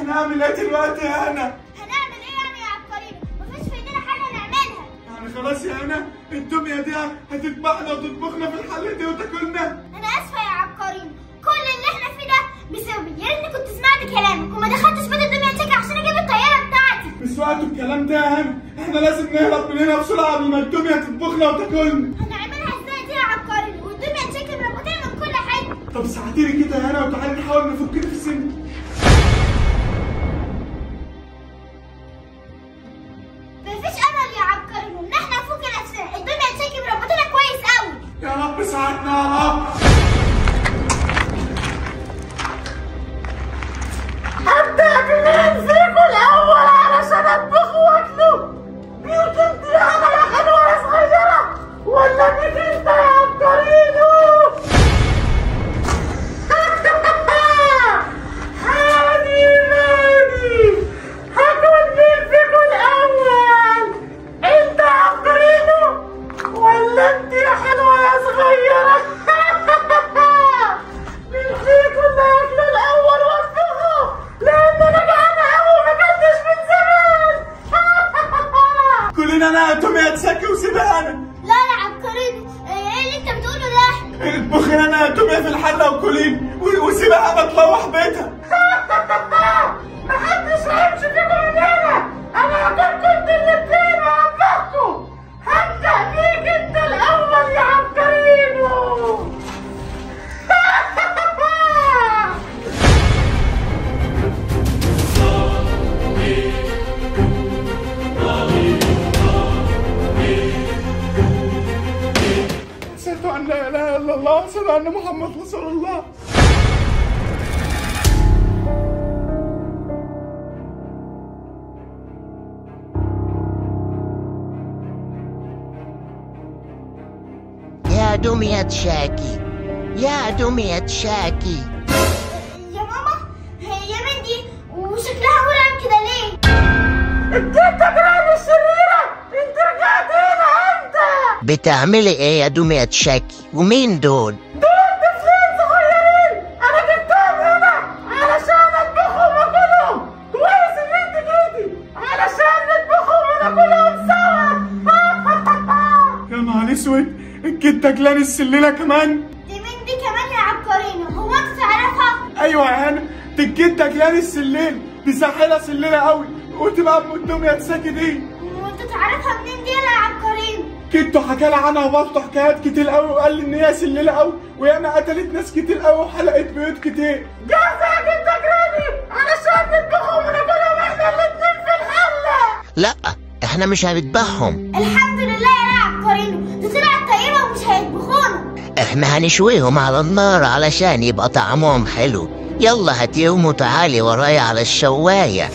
هنعمل ايه دلوقتي يا هنا هنعمل ايه يعني يا عبقريين مفيش في ايدينا حاجه نعملها يعني خلاص يا هنا الدميه دي هتذبحنا وتطبخنا في الحله دي وتاكلنا انا اسفه يا عبقريين كل اللي احنا فيه ده بسببي يا ريتني كنت سمعت كلامك وما دخلتش بيت الدنيا تشيك عشان اجيب الطياره بتاعتي مش وقت الكلام ده يا هنا احنا لازم نهرب من هنا بسرعه قبل ما الدميه تطبخنا وتاكلنا هنعملها ازاي دي يا عبقريين والدنيا تشيك مربوطين من كل حاجه طب ساعديني كده يا هنا وتعالي نحاول نفكني في السن مفيش امل يا عبقريين ان احنا نفك نفسنا الدنيا تشيك مربوطينها كويس قوي يا رب ساعدنا يا رب أبدأ بمين فيكم الأول علشان أطبخ وأكله؟ ميك أنت يا أنا يا حلوة يا صغيرة؟ ولا ميك أنت يا عبقرينو؟ هادي هادي هاكل مين فيكم الأول؟ أنت يا عبقرينو؟ ولا أنت يا حلوة يا صغيرة؟ مين فيكم اللي هياكله الأول وأطبخه؟ لأن أنا جعانة أوي ما أكلتش من زمان كلنا انا يا دميه تسكي وسيبها انا لا يا عبقريين ايه اللي انت بتقوله ده اطبخي انا يا دميه في الحله وكلين و- وسيبها انا تروح بيتها محدش هيمشي فيكم من هنا انا هاكلكم انتوا الاتنين وهطبخكم هبدأ بيك انت الاول يا عبقرينو اشهد ان لا اله الا الله واشهد ان محمد رسول الله يا دمية شاكي يا دمية شاكي يا ماما هي من دي وشكلها مرعب كده ليه انت تجربة الشريرة انت رجعت هنا انت بتعملي ايه يا دمية شاكي ومين دول دول طفلين صغيرين انا جبتهم هنا علشان اطبخهم واكلهم كويس ان انت جيتي علشان نطبخهم وناكلهم سوا يا نهار اسود الكت تاكلان السليله كمان دي من دي كمان يا عبقريين هو انت تعرفها ايوه يا هنا دي الكت تاكلان السليل دي ساحله سليله قوي وتبقى ام الدميه تسكي دي وانت تعرفها منين دي يا عبقريين كيتو حكى لي عنها وبرضه حكايات كتير قوي وقال لي ان هي سليله قوي وياما قتلت ناس كتير قوي وحلقت بيوت كتير جاهزة يا جد جراني علشان نطبخهم وناكلهم احنا الاتنين في الحلة لا احنا مش هنذبحهم الحمد لله يا عبقريين دي طلعت طيبه ومش هيطبخونا احنا هنشويهم على النار علشان يبقى طعمهم حلو يلا هاتيهم وتعالي ورايا على الشواية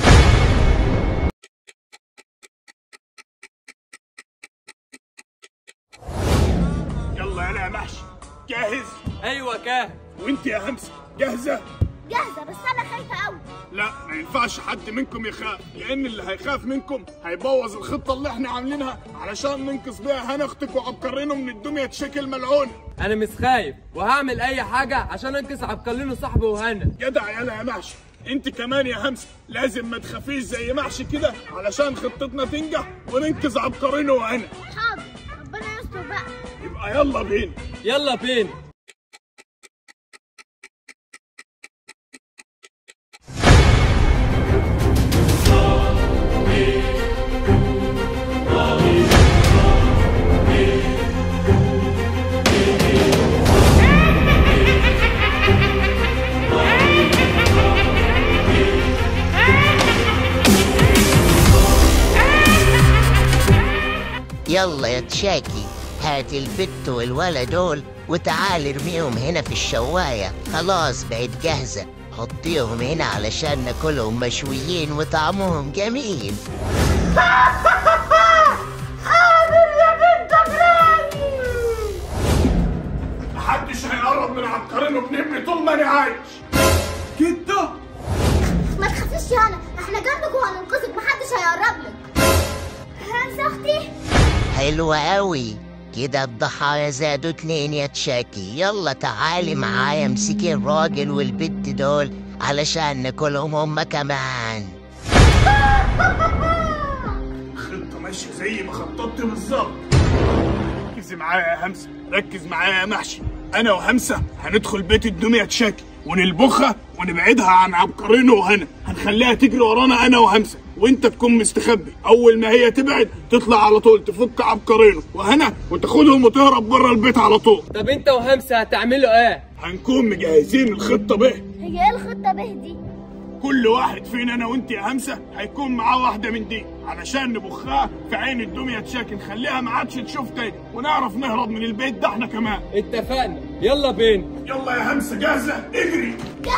يلا يا يا محشي جاهز ايوه كاه وانت يا همسه جاهزه جاهزه بس انا خايفه قوي لا ما ينفعش حد منكم يخاف لان اللي هيخاف منكم هيبوظ الخطه اللي احنا عاملينها علشان ننقذ بيها هنا اختك وعبقرينه من الدميه تشكل ملعونه انا مش خايف وهعمل اي حاجه عشان انقذ عبقرين صاحبي وهنا جدع يلا يا محشي انت كمان يا همسه لازم ما تخافيش زي محشي كده علشان خطتنا تنجح وننقذ عبقرينه وهنا حاضر ربنا يستر بقى يبقى يلا بينا يلا بينا يلا يا تشاكي هات البت والولد دول وتعال ارميهم هنا في الشواية خلاص بقت جاهزة حطيهم هنا علشان ناكلهم مشويين وطعمهم جميل حاضر يا جد جراني محدش هيقرب من عبقرينه بنبني طول ما انا عايش كده ما تخافيش يا هنا احنا جنبك وهننقذك محدش هيقرب لك همسه اختي حلوة قوي كده الضحايا زادوا اتنين يا تشاكي يلا تعالي معايا امسكي الراجل والبنت دول علشان ناكلهم هما كمان خطة ماشية زي ما خططت بالظبط ركز معايا يا همسة ركز معايا يا محشي أنا وهمسة هندخل بيت الدمية تشاكي ونلبخها ونبعدها عن عبقرينه وهنا هنخليها تجري ورانا أنا وهمسة وانت تكون مستخبي اول ما هي تبعد تطلع على طول تفك عبقرينه وهنا وتاخدهم وتهرب بره البيت على طول طب انت وهمسه هتعملوا ايه هنكون مجهزين الخطه به هي ايه الخطة به دي؟ كل واحد فينا انا وانت يا همسه هيكون معاه واحده من دي علشان نبخها في عين الدميه تشاكي نخليها ما عادش تشوف تاني ونعرف نهرب من البيت ده احنا كمان اتفقنا يلا بينا يلا يا همسه جاهزه اجري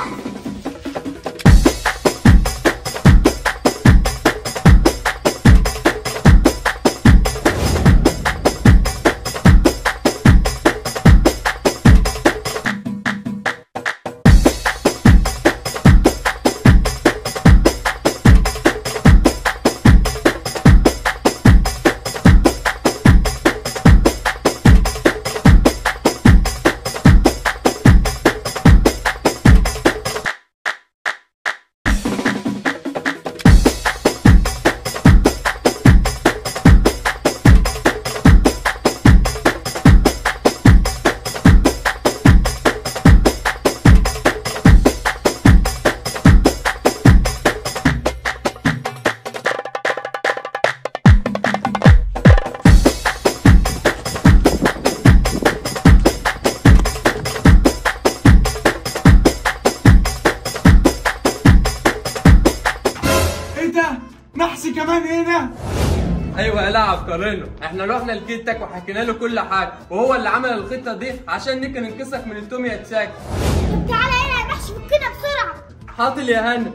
ايه ده محسي كمان هنا ايوه يا لاعب قارنه احنا رحنا لجدك وحكينا له كل حاجه وهو اللي عمل الخطه دي عشان نيجي ننقذك من التوم يا تشاكي طب تعالى هنا يا محشي فكنا بسرعة حاضر يا هنا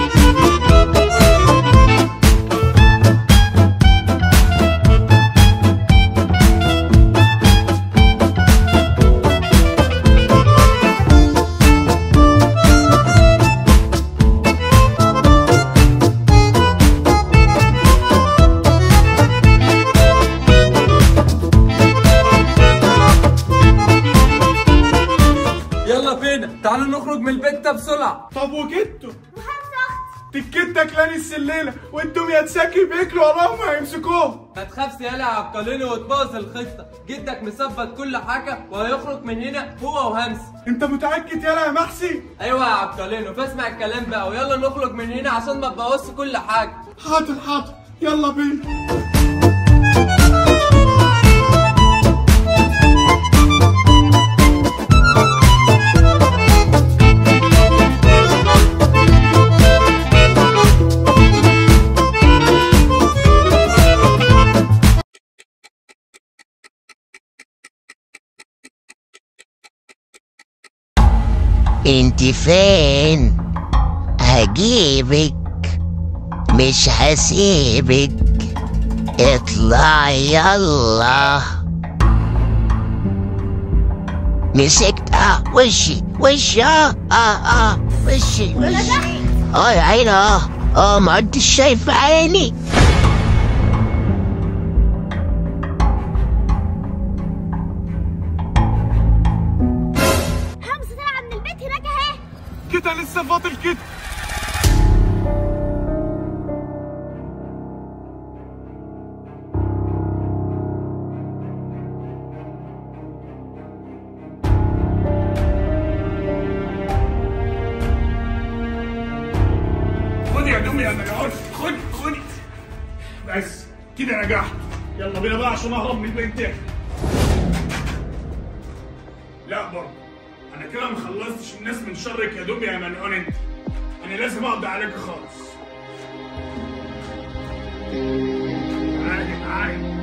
يلا بينا تعالوا نخرج من البيت ده بسرعه طب وجدته وهمسة أختي تكتك لاني السليله وانتم يا تساكي بياكلوا وراهم هيمسكوهم ما تخافش يا لاعب قارنه وتبوظ الخطه جدك مثبت كل حاجه وهيخرج من هنا هو وهمس انت متاكد يالا يا محسي ايوه يا عبقرينو فاسمع الكلام بقى ويلا نخرج من هنا عشان ما تبوظش كل حاجه حاضر حاضر يلا بينا انت فين هجيبك مش هسيبك اطلعي يلا مسكت اه وشي وشي اه اه اه وشي وشي اه يا عيني اه اه ما انتش شايفه عيني همسة طالعة من البيت هناك اهي كده لسه فاضل كده خد يا دمية يا نجاح خد خد بس كده نجحت يلا بينا بقى عشان اهرب من البيت تاني لا برضه انا كده ما خلصتش الناس من شرك يا دمية يا ملعون انت انا لازم اقضي عليك خالص تعالي معايا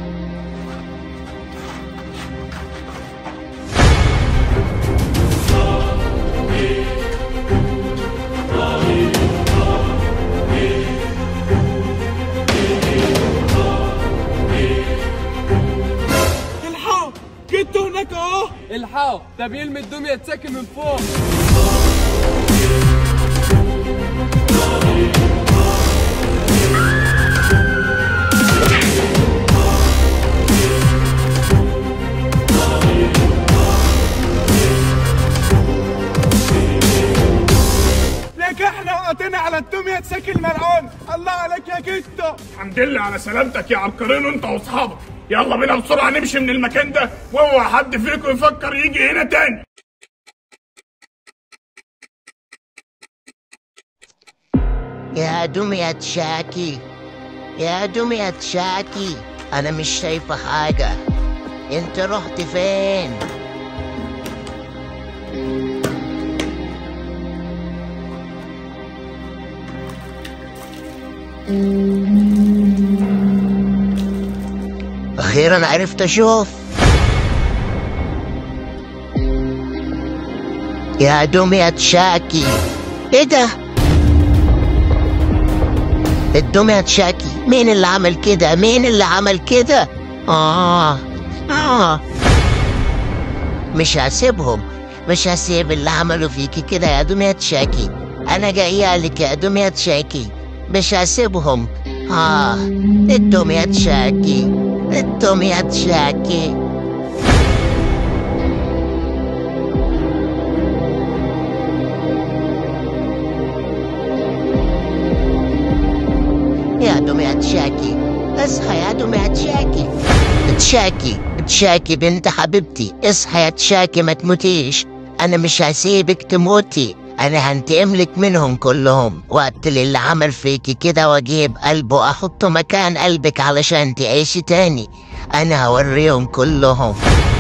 الحق جدته هناك اهو الحقوا ده بيلمي الدميه تساكن من فوق احنا وقتنا على الدمية تسكي الملعون الله عليك يا كيتو الحمد لله على سلامتك يا عبقرين انت واصحابك يلا بينا بسرعة نمشي من المكان ده واوعى حد فيكم يفكر يجي هنا تاني يا دمية شاكي يا دمية شاكي أنا مش شايفة حاجة أنت رحت فين؟ أخيرا عرفت أشوف يا دمية شاكي إيه ده؟ الدمية شاكي مين اللي عمل كده مين اللي عمل كده آه آه مش هسيبهم مش هسيب اللي عملوا فيكي كده يا دمية شاكي أنا جاية لك يا دمية شاكي مش هسيبهم آه الدمية شاكي الدمية شاكي يا دمية تشاكي اصحى يا دمية تشاكي تشاكي تشاكي بنت حبيبتي اصحى يا تشاكي ما تموتيش انا مش هسيبك تموتي انا هنتقم لك منهم كلهم واقتل اللي عمل فيكي كده واجيب قلبه احطه مكان قلبك علشان تعيشي تاني انا هوريهم كلهم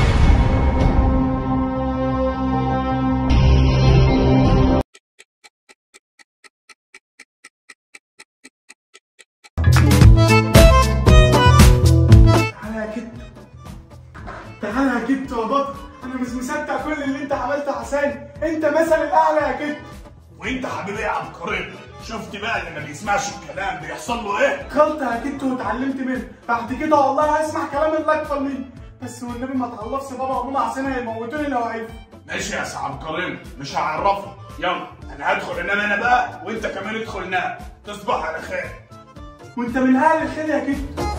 تعالى يا كتو تعالى يا كتو يا بطل انا مش مصدق كل اللي انت عملته عشان انت مثل الاعلى يا كتو وانت حبيبي يا عبقري شفت بقى اللي ما بيسمعش الكلام بيحصل له ايه؟ غلطة يا كتو واتعلمت منه بعد كده والله هسمع كلام اللي اكتر مني بس والنبي ما تعرفش بابا وماما عشان هيموتوني لو عرفوا ماشي يا سي عبقري مش هعرفه يلا انا هدخل انام انا بقى وانت كمان ادخل نام تصبح على خير وانت من اهل الخير يا كتو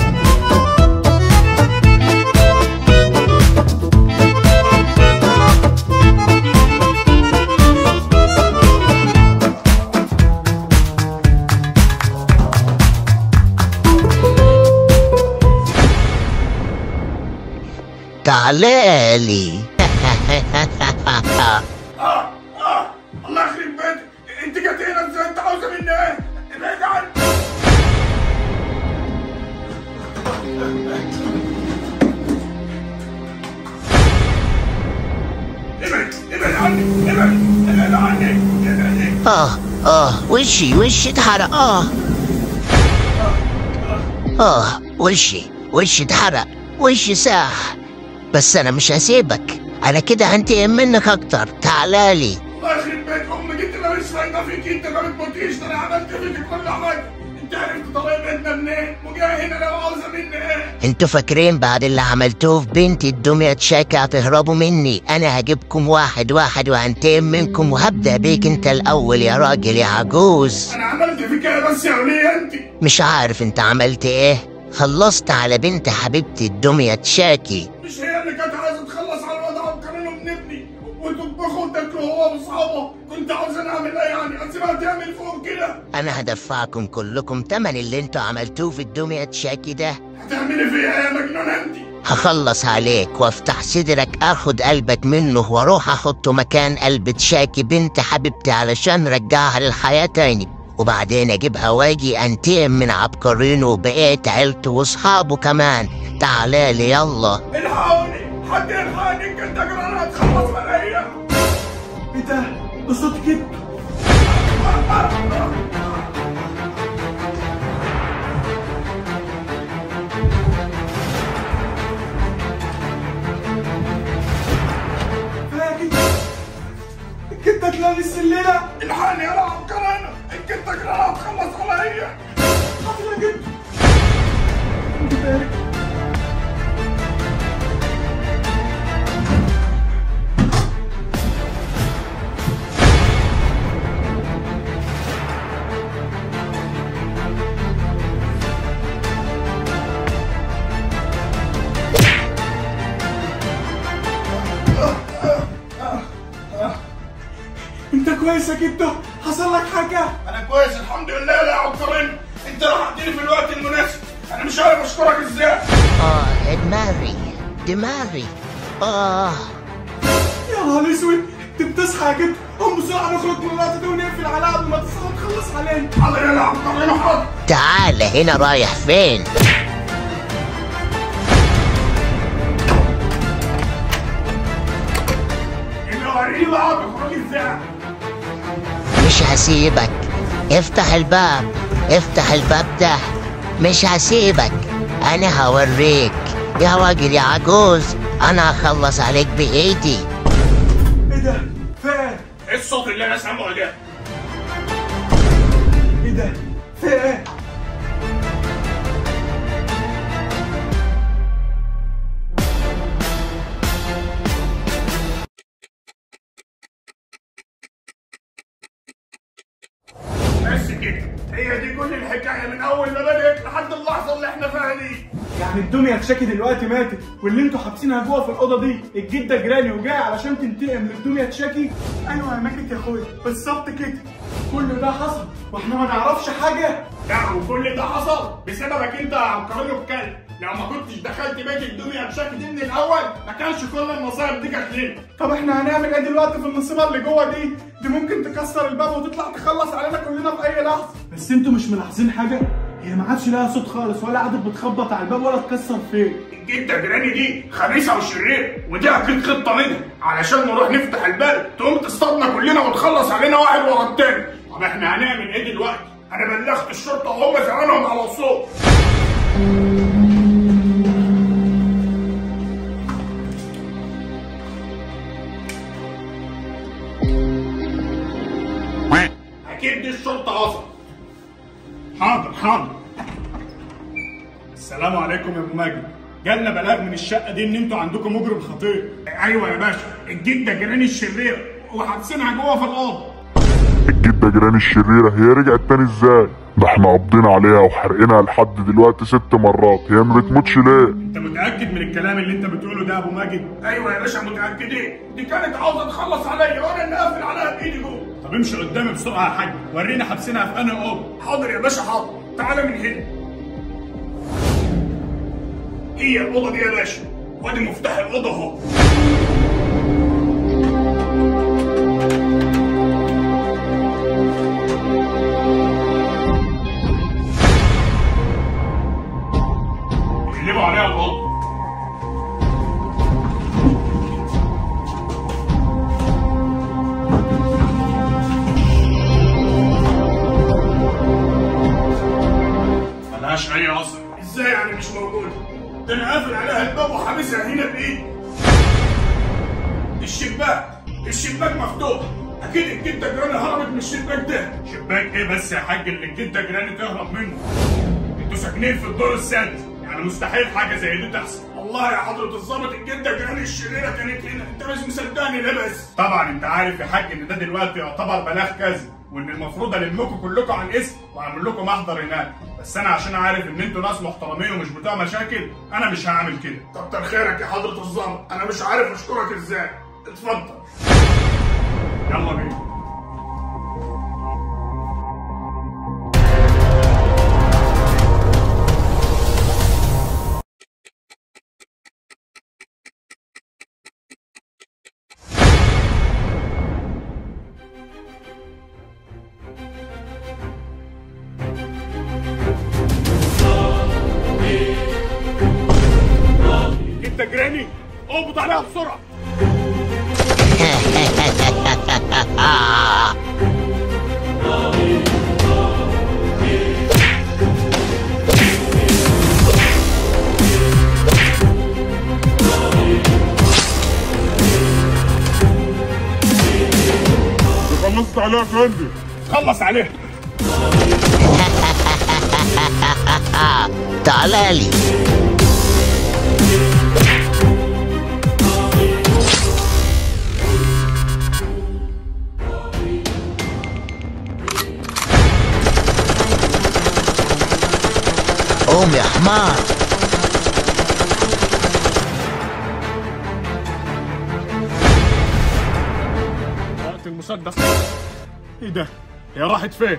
تعالى لي اه اه الله يخرب بيتك انت جت هنا ازاي انت عاوزه مني ايه؟ ابعد عني ابعد ابعد عني ابعد ابعد عني ابعد عني اه اه وشي وشي اتحرق اه اه وشي وشي اتحرق وشي ساح بس انا مش هسيبك انا كده هنتقم منك اكتر تعالالي الله يخرب بيت امك انت ماليش فايده فيك انت ما بتموتيش ده انا عملت فيك كل حاجه انت عرفت طريق بيتنا منين وجاي هنا لو عاوزه مني ايه؟ انتوا فاكرين بعد اللي عملتوه في بنتي الدمية شاكة هتهربوا مني انا هجيبكم واحد واحد وهنتقم منكم وهبدأ بيك انت الاول يا راجل يا عجوز انا عملت فيك ايه بس يا وليه انت؟ مش عارف انت عملت ايه خلصت على بنت حبيبتي الدمية شاكي مش هي اللي كانت عايزه تخلص على الوضع وكمان من ابني وتطبخه وتاكله هو واصحابه كنت عاوز انا اعمل ايه يعني اسيبها تعمل فوق كده انا هدفعكم كلكم تمن اللي انتوا عملتوه في الدمية شاكي ده هتعملي فيها ايه يا مجنون انت هخلص عليك وافتح صدرك اخد قلبك منه واروح احطه مكان قلب شاكي بنت حبيبتي علشان رجعها للحياة تاني وبعدين اجيبها واجي انتقم من عبقرين وبقية عيلته واصحابه كمان تعالالي يلا الحقوني حد يلحقني كنت اجرى هتخلص عليا ايه ده؟ ده صوت كده كنت تلاقي السليلة الحقني يا عبقرانة كنت اجرى هتخلص عليا حاضر يا جد انت كويس يا كده حصل لك حاجه انا كويس الحمد لله لا عبقرين انت لحقتني في الوقت المناسب انا مش عارف اشكرك ازاي اه دماغي دماغي اه يا نهار اسود انت بتصحى يا جد قوم بسرعه نخرج من الوقت ده ونقفل على قبل ما تصحى وتخلص علينا حاضر يا عبقرين حاضر تعال هنا رايح فين اللي وريني بقى بخرج ازاي مش هسيبك افتح الباب افتح الباب ده مش هسيبك انا هوريك يا راجل يا عجوز انا هخلص عليك بايدي ايه ده فين ايه الصوت اللي انا سامعه ده ايه ده في ايه بس كده هي دي كل الحكايه من اول ما بدات لحد اللحظه اللي احنا فيها دي يعني الدنيا في شكل دلوقتي ماتت واللي انتوا حابسينها جوه في الاوضه دي الجده جيراني وجاي علشان تنتقم للدنيا تشاكي ايوه يا ماجد يا اخويا بالظبط كده كل ده حصل واحنا ما نعرفش حاجه لا وكل ده حصل بسببك انت يا عبقري الكلب لو ما كنتش دخلت بيت الدنيا بشكل دي من الاول ما كانش كل المصايب دي جت لنا طب احنا هنعمل ايه دلوقتي في المصيبه اللي جوه دي دي ممكن تكسر الباب وتطلع تخلص علينا كلنا في اي لحظه بس انتوا مش ملاحظين حاجه هي ما عادش لها صوت خالص ولا قعدت بتخبط على الباب ولا تكسر فين الجده جيراني دي خبيثه وشريره ودي اكيد خطه منها علشان نروح نفتح الباب تقوم تصطادنا كلنا وتخلص علينا واحد ورا التاني طب احنا هنعمل ايه دلوقتي؟ انا بلغت الشرطه وهم زمانهم على الصوت اكيد دي الشرطه وصلت حاضر حاضر السلام عليكم يا ابو ماجد جالنا بلاغ من الشقه دي ان انتوا عندكم مجرم خطير ايوه يا باشا الجده جيراني الشريره وحابسينها جوه في الاوضه الجدة جيران الشريرة هي رجعت تاني ازاي؟ ده احنا قابضين عليها وحرقينها لحد دلوقتي ست مرات هي ما بتموتش ليه؟ انت متاكد من الكلام اللي انت بتقوله ده يا ابو ماجد ايوه يا باشا متاكدين دي كانت عاوزه تخلص عليا وانا اللي قافل عليها بايدي جوه طب امشي قدامي بسرعه يا حاج ورينا حابسينها في انهي اوضه حاضر يا باشا حاضر تعالى من هنا هي الاوضه دي يا باشا وادي مفتاح الاوضه اهو يقلبوا عليها الاوضه ملهاش اي اثر ازاي يعني مش موجوده ده انا قافل عليها الباب وحابسها هنا بايدي الشباك الشباك مفتوح اكيد الجده جيراني هربت من الشباك ده شباك ايه بس يا حاج اللي الجده جيراني تهرب منه انتوا ساكنين في الدور السادس يعني مستحيل حاجه زي دي تحصل والله يا حضرة الظابط الجدة جيراني الشريرة كانت هنا انت مش مصدقني ليه بس طبعا انت عارف يا حاج ان ده دلوقتي يعتبر بلاغ كذب وان المفروض المكم كلكم على الاسم واعمل لكم محضر هناك بس انا عشان عارف ان انتوا ناس محترمين ومش بتوع مشاكل انا مش هعمل كده كتر خيرك يا حضرة الظابط انا مش عارف اشكرك ازاي اتفضل يلا بينا انت جيراني اقبض عليها بسرعه خلصت عليها يا فندم خلص عليها تعالى لي قوم يا حمار وقت المسدس ايه ده هي راحت فين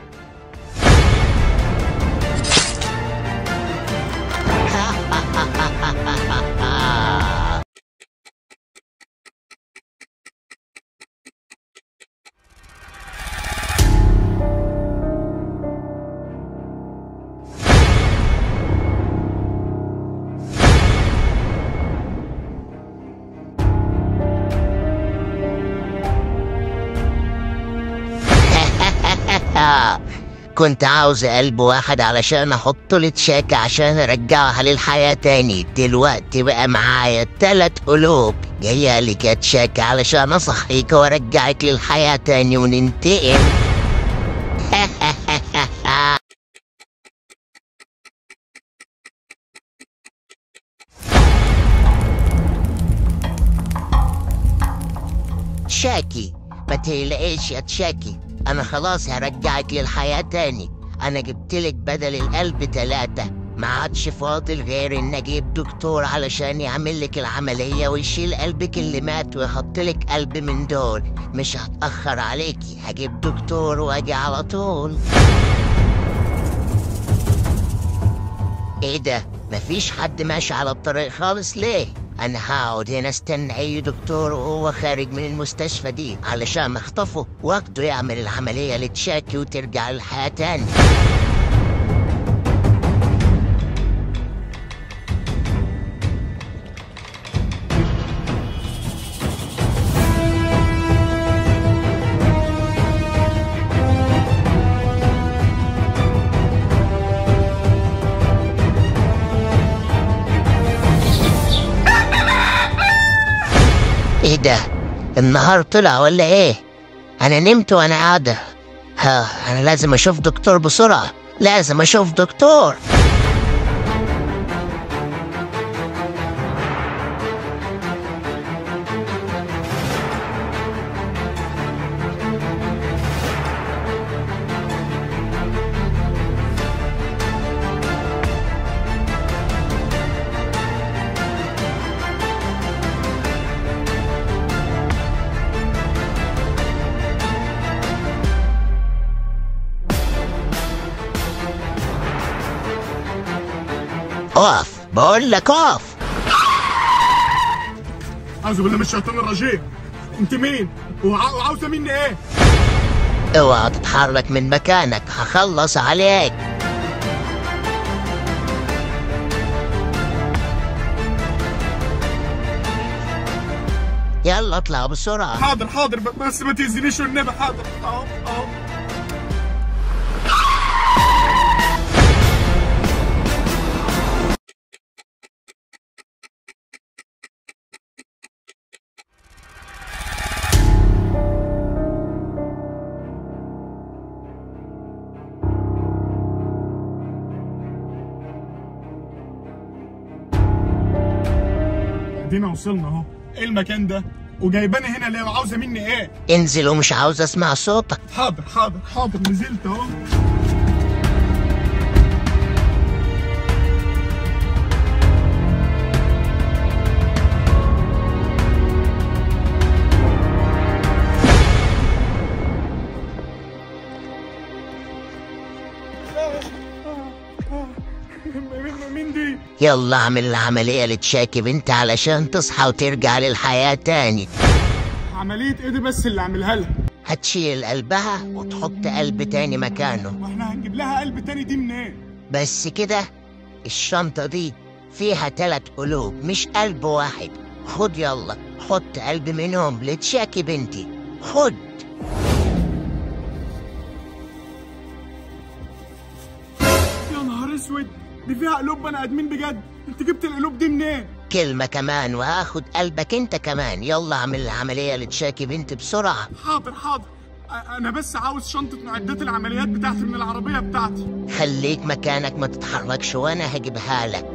كنت عاوز قلب واحد علشان احطه لتشاكي عشان ارجعها للحياة تاني دلوقتي بقى معايا تلات قلوب جاية لك يا تشاكي علشان اصحيك وارجعك للحياة تاني وننتقم تشاكي ما تقلقيش يا تشاكي انا خلاص هرجعك للحياة تاني انا جبتلك بدل القلب تلاتة ما عادش فاضل غير ان اجيب دكتور علشان يعمل لك العملية ويشيل قلبك اللي مات ويحط لك قلب من دول مش هتأخر عليكي هجيب دكتور واجي على طول ايه ده مفيش حد ماشي على الطريق خالص ليه انا هقعد هنا استنى اي دكتور وهو خارج من المستشفى دي علشان اخطفه واخده يعمل العملية لتشاكي وترجع للحياة تاني ايه ده النهار طلع ولا ايه انا نمت وانا قاعدة ها انا لازم اشوف دكتور بسرعة لازم اشوف دكتور اقف بقول لك اقف اعوذ بالله من الشيطان الرجيم انت مين وع- وعاوزه مني ايه اوعى تتحرك من مكانك هخلص عليك يلا اطلع بسرعة حاضر حاضر ب- بس ما تاذينيش والنبي حاضر اهو اهو ادينا وصلنا اهو ايه المكان ده وجايباني هنا ليه وعاوزه مني ايه انزل ومش عاوز اسمع صوتك حاضر حاضر حاضر نزلت اهو مين- مين دي؟ يلا اعمل العملية لتشاكي بنت علشان تصحى وترجع للحياة تاني عملية ايه دي بس اللي عاملها لها؟ هتشيل قلبها وتحط قلب تاني مكانه واحنا هنجيب لها قلب تاني دي منين؟ بس كده الشنطة دي فيها تلات قلوب مش قلب واحد خد يلا حط قلب منهم لتشاكي بنتي خد يا نهار اسود دي فيها قلوب بني ادمين بجد انت جبت القلوب دي منين؟ كلمة كمان وهاخد قلبك انت كمان يلا اعمل العملية لتشاكي بنتي بسرعة حاضر حاضر أ- انا بس عاوز شنطة معدات العمليات بتاعتي من العربية بتاعتي خليك مكانك ما تتحركش وانا هجيبها لك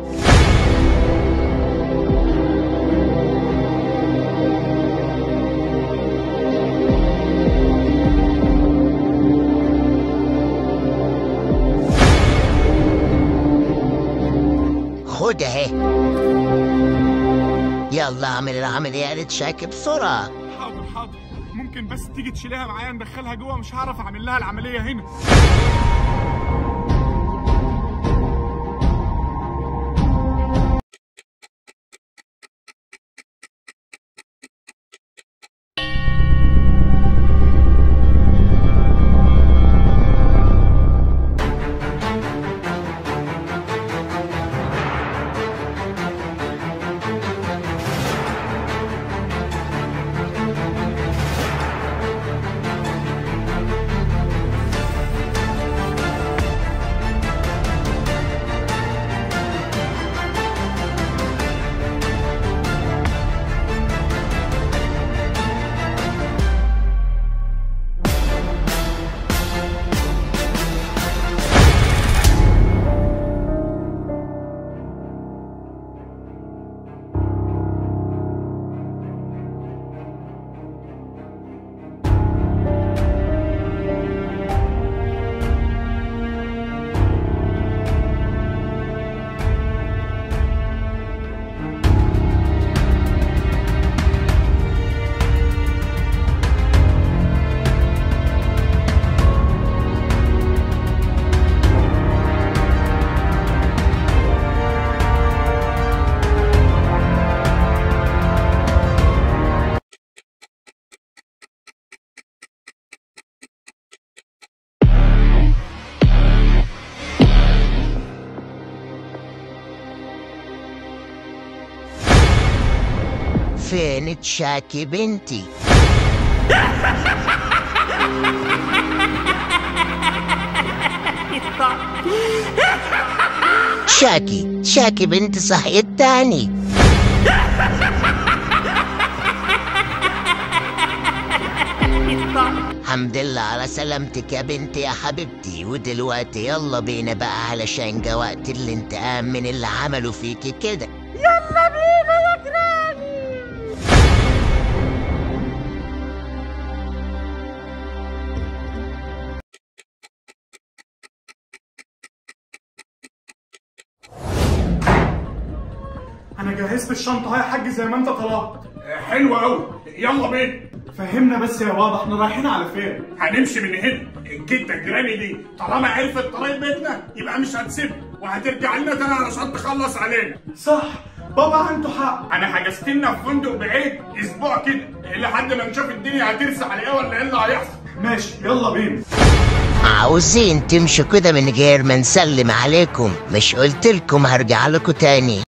خد اهي يلا اعمل العملية لتشاكي بسرعة حاضر حاضر ممكن ممكن بس تيجي تشيلها معايا ندخلها جوه مش هعرف اعمل لها العمليه هنا فين تشاكي بنتي شاكي شاكي بنت صحيت تاني الحمد لله على سلامتك يا بنتي يا حبيبتي ودلوقتي يلا بينا بقى علشان جا وقت الانتقام من اللي عملوا فيكي كده يلا بينا يا جراني انا جهزت الشنطه اهي يا حاج زي ما انت طلبت حلو قوي يلا بينا فهمنا بس يا بابا احنا رايحين على فين هنمشي من هنا الجده الجيراني دي طالما عرفت طريق بيتنا يبقى مش هتسيبنا وهترجع لنا تاني علشان تخلص علينا صح بابا عنده حق انا حجزت لنا في فندق بعيد اسبوع كده لحد ما نشوف الدنيا هترسى على ايه ولا ايه اللي هيحصل ماشي يلا بينا عاوزين تمشوا كده من غير ما نسلم عليكم مش قلتلكم هرجع لكم تاني